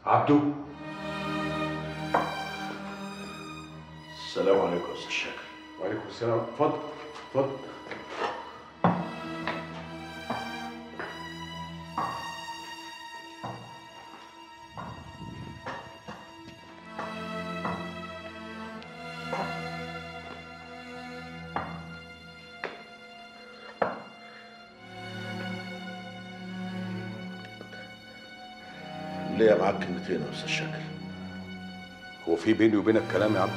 عبدو السلام عليكم يا استاذ شاكر وعليكم السلام اتفضل اتفضل ليا معاك كلمتين يا استاذ شاكر هو في بيني وبينك كلام يا عبدو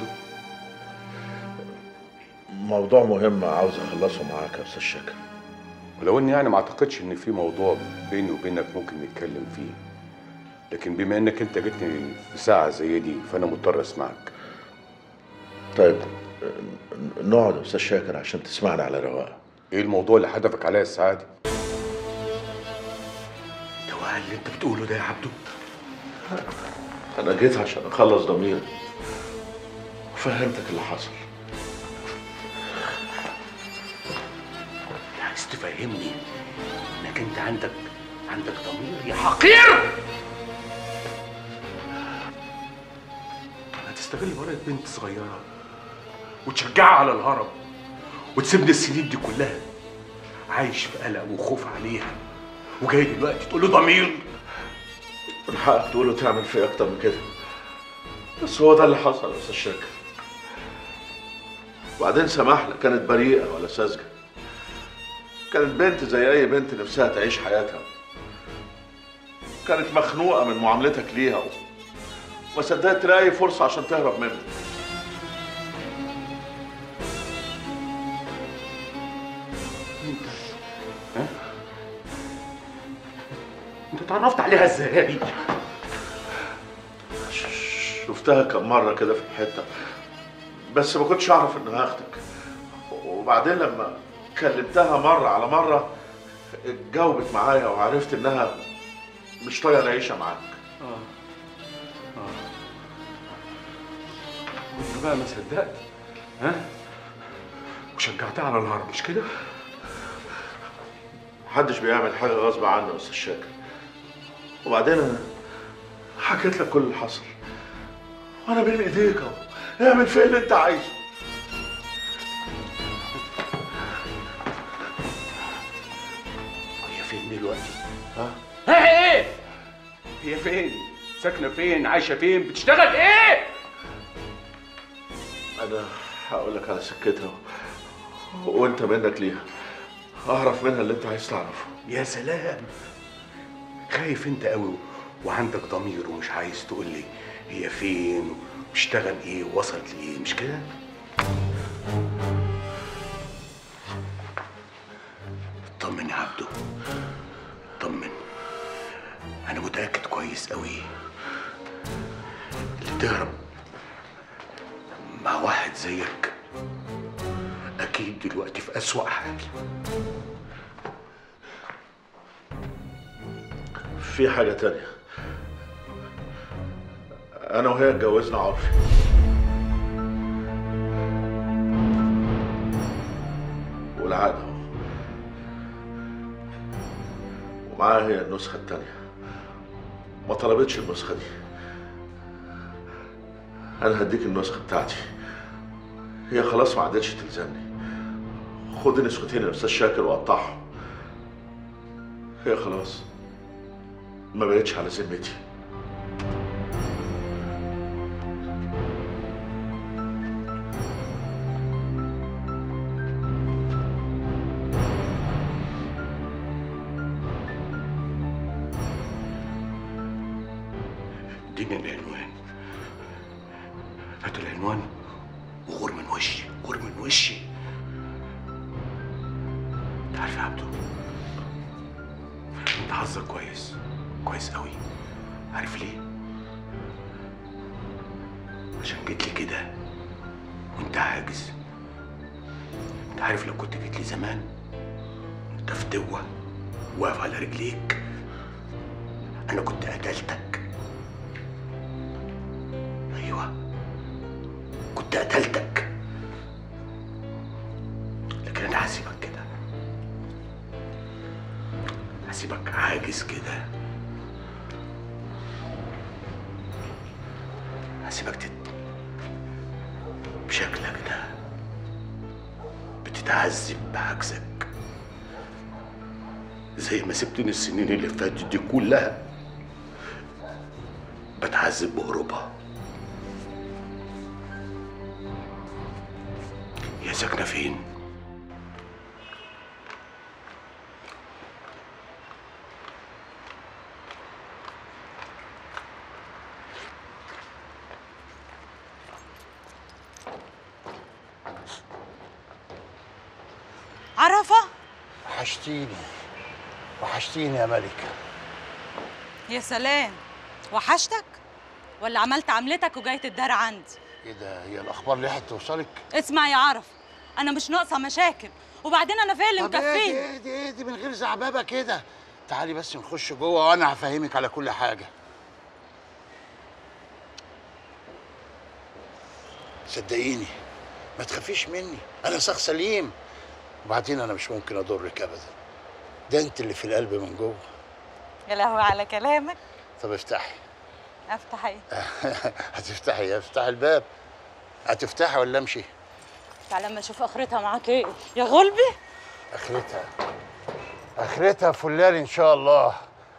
موضوع مهم عاوز اخلصه معاك يا استاذ شاكر ولو اني يعني ما اعتقدش ان في موضوع بيني وبينك ممكن نتكلم فيه لكن بما انك انت جيتني في ساعه زي دي فانا مضطر اسمعك طيب ن- نقعد يا استاذ شاكر عشان تسمعني على رواق ايه الموضوع اللي حدفك عليا الساعه دي ده وقع اللي انت بتقوله ده يا عبدو انا جيت عشان اخلص ضميري وفهمتك اللي حصل عايز تفهمني انك انت عندك عندك ضمير يا حقير هتستغل ورقة بنت صغيرة وتشجعها على الهرب وتسيبني السنين دي كلها عايش في قلق وخوف عليها وجاي دلوقتي تقول له ضمير من حقك تقول له تعمل فيه اكتر من كده بس هو ده اللي حصل يا استاذ شاكر وبعدين سماح لك كانت بريئه ولا ساذجه كانت بنت زي اي بنت نفسها تعيش حياتها كانت مخنوقه من معاملتك ليها و- وما صدقت تلاقي فرصه عشان تهرب منك انت اتعرفت عليها ازاي؟ شفتها كم مرة كده في الحتة بس ما كنتش أعرف إنها أختك وبعدين لما كلمتها مرة على مرة اتجاوبت معايا وعرفت إنها مش طايقة العيشة معاك وانت بقى ما صدقت ها؟ وشجعتها على الهرب مش كده؟ محدش بيعمل حاجة غصب عنه يا أستاذ شاكر وبعدين أنا حكيت لك كل اللي حصل وأنا بين إيديك أهو اعمل فيه اللي أنت عايزه هي فين دلوقتي؟ ها؟ ها ايه؟ هي فين؟ ساكنة فين؟ عايشة فين؟ بتشتغل ايه؟ أنا هقول لك على سكتها وأنت منك ليها أعرف منها اللي أنت عايز تعرفه يا سلام خايف انت قوي وعندك ضمير ومش عايز تقول لي هي فين وبتشتغل ايه ووصلت لايه مش كده؟ اطمن يا عبدو اطمن انا متاكد كويس قوي اللي تهرب مع واحد زيك اكيد دلوقتي في اسوأ حال في حاجة تانية أنا وهي اتجوزنا عرفي والعقد أهو ومعاها هي النسخة التانية ما طلبتش النسخة دي أنا هديك النسخة بتاعتي هي خلاص ما عادتش تلزمني خد نسختين يا أستاذ شاكر وقطعهم هي خلاص ما بقتش على ذمتي اديني العنوان هات العنوان وغور من وشي غور من وشي انت عارف يا عبدو انت حظك كويس كويس قوي عارف ليه عشان جيت لي كده وانت عاجز انت عارف لو كنت جيت لي زمان انت فتوة واقف على رجليك انا كنت قتلتك ايوه كنت قتلتك لكن انا هسيبك كده هسيبك عاجز كده هسيبك تت بشكلك ده بتتعذب بعكسك زي ما سبتني السنين اللي فاتت دي كلها بتعذب بهروبها يا ساكنة فين؟ عرفة وحشتيني وحشتيني يا ملكة يا سلام وحشتك ولا عملت عملتك وجاي تدار عندي ايه ده هي الاخبار لحقت توصلك اسمع يا عرف انا مش ناقصه مشاكل وبعدين انا فيا اللي طب ايه دي مكفيني ايه دي ايه دي من غير زعبابه كده تعالي بس نخش جوه وانا هفهمك على كل حاجه صدقيني ما تخافيش مني انا شخص سليم وبعدين انا مش ممكن اضرك ابدا ده انت اللي في القلب من جوه يا لهوي على كلامك طب افتحي افتح ايه هتفتحي ايه افتحي الباب هتفتحي ولا امشي تعالى لما اشوف اخرتها معاك ايه يا غلبي اخرتها اخرتها فلان ان شاء الله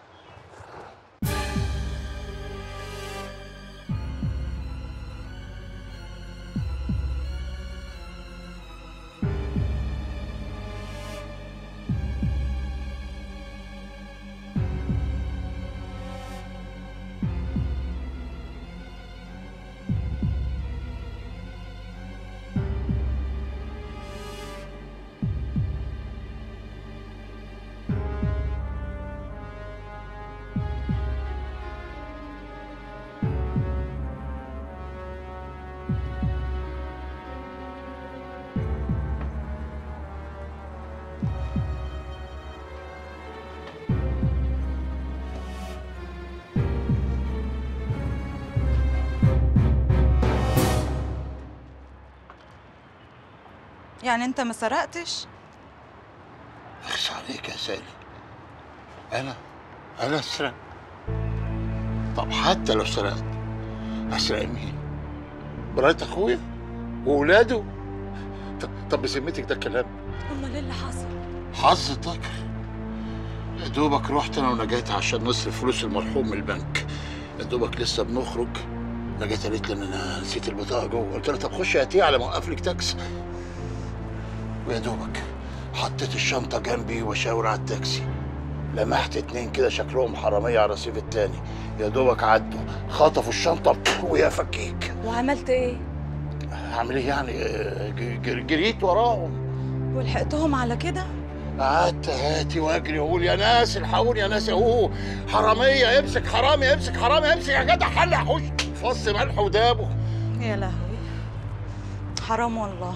يعني انت ما سرقتش اخس عليك يا سالي انا انا اسرق طب حتى لو سرقت اسرق مين مرات اخويا واولاده طب, طب بذمتك ده كلام امال ايه اللي حصل حظ طاقر يا دوبك رحت انا ونجاة عشان نصرف فلوس المرحوم من البنك يا دوبك لسه بنخرج نجاة قالت لي ان انا نسيت البطاقه جوه قلت لها طب خش هاتيها على ما اوقف لك تاكسي ويا دوبك حطيت الشنطه جنبي واشاور على التاكسي لمحت اتنين كده شكلهم حراميه على الرصيف التاني يا دوبك عدوا خطفوا الشنطه ويا فكيك وعملت ايه هعمل ايه يعني آه، ج- ج- جريت وراهم ولحقتهم على كده قعدت هاتي واجري واقول يا ناس الحقوني يا ناس اهو حراميه امسك حرامي امسك حرامي امسك يا جدع حل حوش فص ملح ودابه يا لهوي حرام والله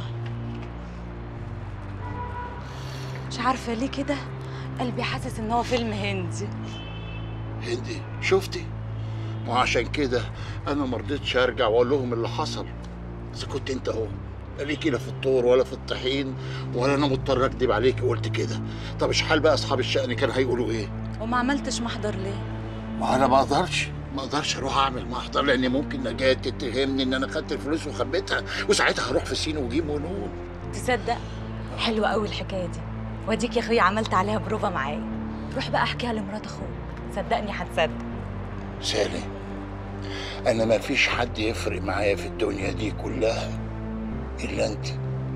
مش عارفه ليه كده قلبي حاسس ان هو فيلم هندي هندي شفتي ما عشان كده انا ما رضيتش ارجع واقول لهم اللي حصل اذا كنت انت اهو لا ليكي لا في الطور ولا في الطحين ولا انا مضطر اكدب عليك وقلت كده طب ايش حال بقى اصحاب الشأن كانوا هيقولوا ايه وما عملتش محضر ليه ما انا ما اقدرش ما اقدرش اروح اعمل محضر لان ممكن نجاة تتهمني ان انا خدت الفلوس وخبيتها وساعتها هروح في سين وجيم ونون تصدق حلوه قوي الحكايه دي واديك يا اخويا عملت عليها بروفا معايا روح بقى احكيها لمرات اخوك صدقني هتصدق سالي انا ما فيش حد يفرق معايا في الدنيا دي كلها الا انت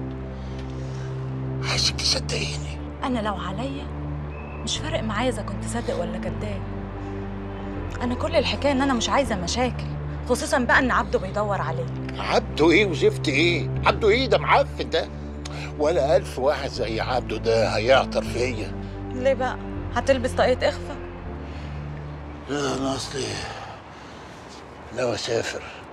عايزك تصدقيني انا لو عليا مش فارق معايا اذا كنت صادق ولا كذاب انا كل الحكايه ان انا مش عايزه مشاكل خصوصا بقى ان عبده بيدور عليك عبده ايه وزفت ايه عبده ايه ده معفن ده ولا الف واحد زي عبده ده هيعطر فيا ليه بقى هتلبس طاقية اخفى لا انا اصلي ناوي اسافر